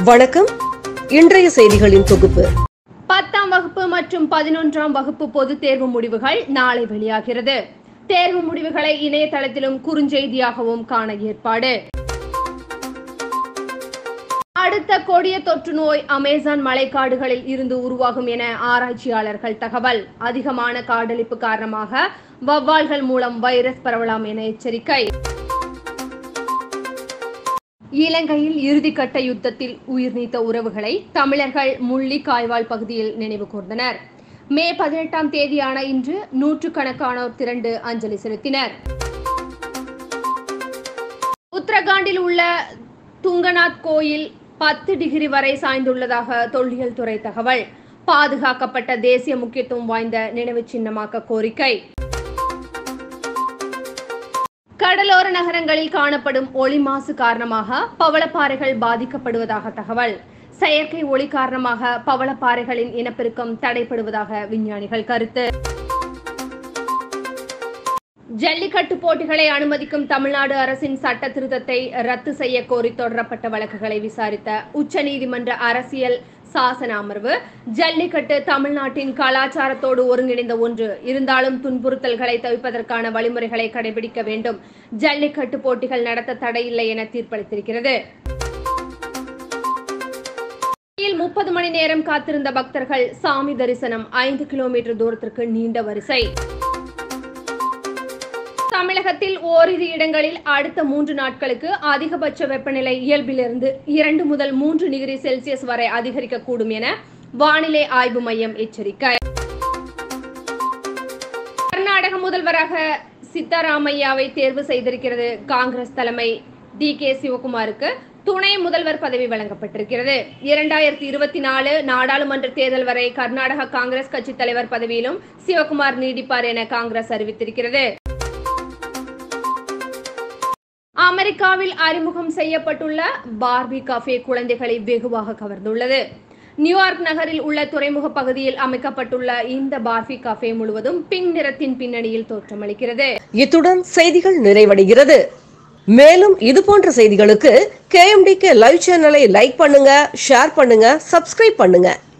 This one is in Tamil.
வணக்கம் இன்றைய செய்திகளின் தொகுப்பு பத்தாம் வகுப்பு மற்றும் பதினொன்றாம் வகுப்பு பொதுத் தேர்வு முடிவுகள் நாளை வெளியாகிறது தேர்வு முடிவுகளை இணையதளத்திலும் குறுஞ்செய்தியாகவும் காண ஏற்பாடு அடுத்த கொடிய தொற்று நோய் அமேசான் மலைக்காடுகளில் இருந்து உருவாகும் என ஆராய்ச்சியாளர்கள் தகவல் அதிகமான காடழிப்பு காரணமாக வவ்வால்கள் மூலம் வைரஸ் பரவலாம் என எச்சரிக்கை இலங்கையில் இறுதிக்கட்ட யுத்தத்தில் உயிர் நீத்த உறவுகளை தமிழர்கள் முள்ளி காய்வால் பகுதியில் நினைவு கூர்ந்தனர் மே பதினெட்டாம் தேதியான இன்று நூற்றுக்கணக்கானோர் திரண்டு அஞ்சலி செலுத்தினர் உத்தரகாண்டில் உள்ள துங்கநாத் கோயில் பத்து டிகிரி வரை சாய்ந்துள்ளதாக தொல்லியல் துறை தகவல் பாதுகாக்கப்பட்ட தேசிய முக்கியத்துவம் வாய்ந்த நினைவு சின்னமாக்க கோரிக்கை கடலோர நகரங்களில் காணப்படும் ஒளி மாசு காரணமாக பவளப்பாறைகள் பாதிக்கப்படுவதாக தகவல் செயற்கை ஒளி காரணமாக பவளப்பாறைகளின் இனப்பெருக்கம் தடைப்படுவதாக விஞ்ஞானிகள் கருத்து ஜல்லிக்கட்டு போட்டிகளை அனுமதிக்கும் தமிழ்நாடு அரசின் சட்ட திருத்தத்தை ரத்து செய்ய கோரி தொடரப்பட்ட வழக்குகளை விசாரித்த உச்சநீதிமன்ற அரசியல் சாசன அமர்வு ஜல்லிக்கட்டு தமிழ்நாட்டின் கலாச்சாரத்தோடு ஒருங்கிணைந்த ஒன்று இருந்தாலும் துன்புறுத்தல்களை தவிர்ப்பதற்கான வழிமுறைகளை கடைபிடிக்க வேண்டும் ஜல்லிக்கட்டு போட்டிகள் நடத்த தடையில்லை என தீர்ப்பளித்திருக்கிறது முப்பது மணி நேரம் காத்திருந்த பக்தர்கள் சாமி தரிசனம் ஐந்து கிலோமீட்டர் தூரத்திற்கு நீண்ட வரிசை தமிழகத்தில் ஓரிரு இடங்களில் அடுத்த மூன்று நாட்களுக்கு அதிகபட்ச வெப்பநிலை இயல்பிலிருந்து இரண்டு முதல் மூன்று டிகிரி செல்சியஸ் வரை அதிகரிக்கக்கூடும் என வானிலை ஆய்வு மையம் எச்சரிக்கை கர்நாடக முதல்வராக சித்தராமையாவை தேர்வு செய்திருக்கிறது காங்கிரஸ் தலைமை டி கே சிவகுமாருக்கு துணை முதல்வர் பதவி வழங்கப்பட்டிருக்கிறது இரண்டாயிரத்தி இருபத்தி நாலு நாடாளுமன்ற தேர்தல் வரை கர்நாடக காங்கிரஸ் கட்சி தலைவர் பதவியிலும் சிவகுமார் நீடிப்பார் என காங்கிரஸ் அறிவித்திருக்கிறது அமெரிக்காவில் அறிமுகம் செய்யப்பட்டுள்ள பார்பி கஃபே குழந்தைகளை வெகுவாக கவர்ந்துள்ளது நியூயார்க் நகரில் உள்ள துறைமுக பகுதியில் அமைக்கப்பட்டுள்ள இந்த பார்பி கஃபே முழுவதும் பிங்க் நிறத்தின் பின்னணியில் தோற்றமளிக்கிறது இத்துடன் செய்திகள் நிறைவடைகிறது மேலும் இது போன்ற செய்திகளுக்கு கேஎம்டிகே லைவ் சேனலை லைக் பண்ணுங்க ஷேர் பண்ணுங்க சப்ஸ்கிரைப் பண்ணுங்க